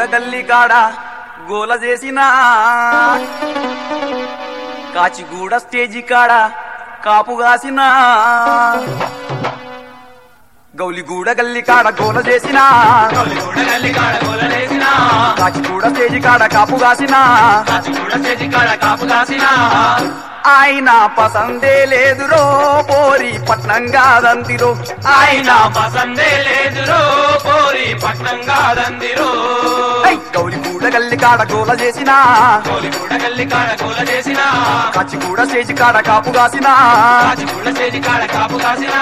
గల్లి కాడ గోల చేసిన కాచిగూడ స్టేజి కాడ కాపు కాసిన గౌలిగూడ గల్లి కాడ గోల చేసిన గౌలిగూడ గల్లి కాడ గోలలేసిన కాచిగూడ స్టేజి కాడ కాపు కాసిన కాచిగూడ చేతి కాడ కాపు కాసిన ఆయన పసందే లేదురో పోరి పట్నం కాదందిరో ఆయన పసందే లేదురో పోరి పట్నం కాదందిరో ఐ, గౌలిగూడ గల్లి కాడ గోల చేసిన గౌలిగూడ గల్లి కాడ గోల చేసిన కాచిగూడ స్టేజి కాడ కాపు కాసిన కాచిగూడ చేతి కాడ కాపు కాసిన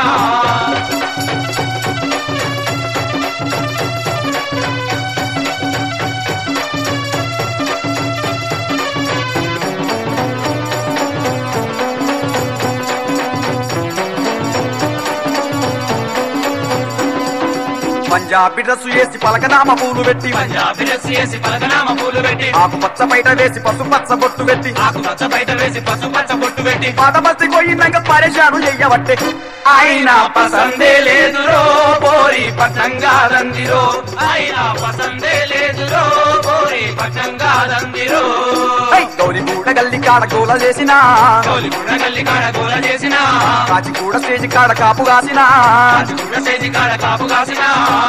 పంజాబీ డ్రెస్సు వేసి పలకనామ పూలు పెట్టి పంజాబీ డ్రెస్ వేసి పలకనామ పూలు పెట్టి ఆకు పచ్చ బయట వేసి పసు పచ్చ బొట్టు పెట్టి ఆకు పచ్చ బయట వేసి పసు పచ్చ బొట్టు పెట్టి పాత బస్తి పోయినాక పరేషాను చెయ్యబట్టే ఆయన పసందే లేదురో పోరి పట్నం కాదందిరో ఆయన పసందే లేదురో పోరి పట్నం కాదందిరో ఐ, గౌలిగూడ గల్లి కాడ గోల చేసిన గౌలిగూడ గల్లి కాడ గోల చేసిన కాచిగూడ స్టేజి కాడ కాపు కాసిన కాచిగూడ చేతి కాడ కాపు కాసిన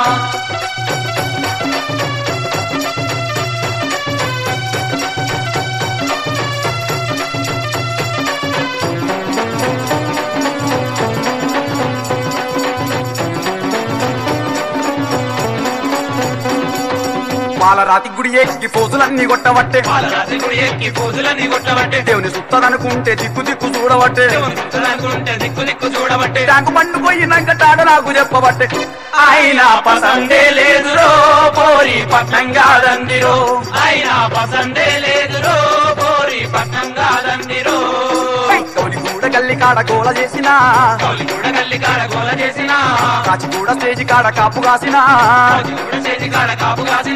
పాలరాతి గుడి ఎక్కి పోజులన్నీ కొట్టబట్టే వాళ్ళ రాత్రి గుడి ఎక్కి పూజలన్నీ కొట్టబట్టే దేవుని సుత్తదనుకుంటే దిక్కు దిక్కు చూడబట్టే దేవుని చూడాలనుకుంటే దిక్కు దిక్కు చూడబట్టే ట్యాంకు పండు పోయినాక తాడ నాకు చెప్పబట్టే ఆయన పసందే లేదురో పోరి పట్నం కాదందిరో ఆయన పసందే లేదురో పోరి పట్నం కాదందిరో ఐ, గౌలిగూడ గల్లి కాడ గోల చేసిన గౌలిగూడ గల్లి కాడ గోల చేసిన కాచిగూడ స్టేజి కాడ కాపు కాసిన కాచిగూడ చేతి కాడ కాపు కాసిన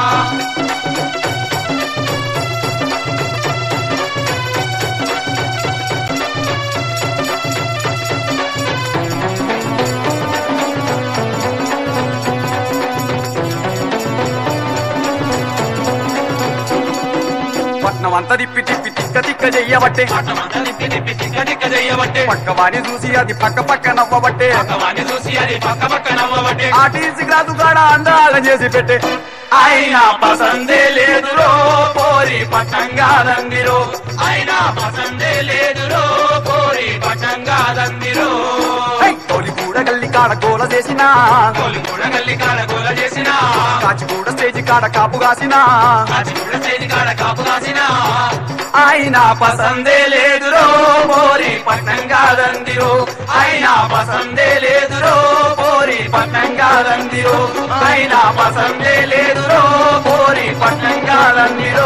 పట్నం అంతా తిప్పి తిప్పి తిక్క తిక్క చెయ్యబట్టే పట్టమంతా తిప్పి తిప్పి తిక్క తిక్క చెయ్యబట్టే పక్కవాణి చూసి అది పక్క పక్క నవ్వబట్టే పక్కవాన్ని చూసి అది పక్క పక్క నవ్వబట్టే ఆర్టీసీ గ్రాసు కాడ అందాగా చేసి పెట్టే ఆయన పసందే లేదురో పోరి పట్టం కాదందిరో ఆయన పసందే లేదురో పోరి పట్టం కాదందిరో ఐ, గౌలిగూడ గల్లి కాడ గోల చేసిన గోలిగూడ గల్లి కాడ గోల చేసిన కాచిగూడ స్టేజి కాడ కాపు కాసిన కాచిగూడ చేతి కాడ కాపు కాసిన ఆయన పసందే లేదురో పోరి పట్టం కాదందిరో ఆయన పసందే లేదురో పోరి పట్టం కాదందిరో ఆయన పసందే లేదురో పోరి పట్టం కాదందిరో